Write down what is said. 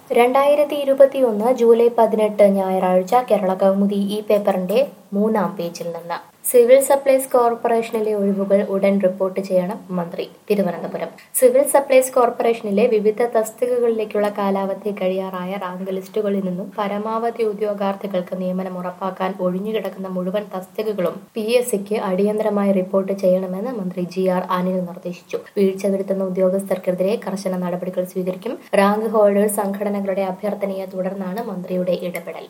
രണ്ടായിരത്തി ഇരുപത്തിയൊന്ന് ജൂലൈ പതിനെട്ട് ഞായറാഴ്ച കേരള കൗമുദി ഈ പേപ്പറിന്റെ മൂന്നാം പേജിൽ നിന്ന് സിവിൽ സപ്ലൈസ് കോർപ്പറേഷനിലെ ഒഴിവുകൾ ഉടൻ റിപ്പോർട്ട് ചെയ്യണം മന്ത്രി തിരുവനന്തപുരം സിവിൽ സപ്ലൈസ് കോർപ്പറേഷനിലെ വിവിധ തസ്തികകളിലേക്കുള്ള കാലാവധി കഴിയാറായ റാങ്ക് ലിസ്റ്റുകളിൽ നിന്നും പരമാവധി ഉദ്യോഗാർത്ഥികൾക്ക് നിയമനം ഉറപ്പാക്കാൻ ഒഴിഞ്ഞുകിടക്കുന്ന മുഴുവൻ തസ്തികകളും പി എസ് സിക്ക് അടിയന്തരമായി റിപ്പോർട്ട് ചെയ്യണമെന്ന് മന്ത്രി ജി ആർ അനിൽ നിർദ്ദേശിച്ചു വീഴ്ച വരുത്തുന്ന ഉദ്യോഗസ്ഥർക്കെതിരെ കർശന നടപടികൾ സ്വീകരിക്കും റാങ്ക് ഹോൾഡേഴ്സ് സംഘടനകളുടെ അഭ്യർത്ഥനയെ തുടർന്നാണ് മന്ത്രിയുടെ ഇടപെടൽ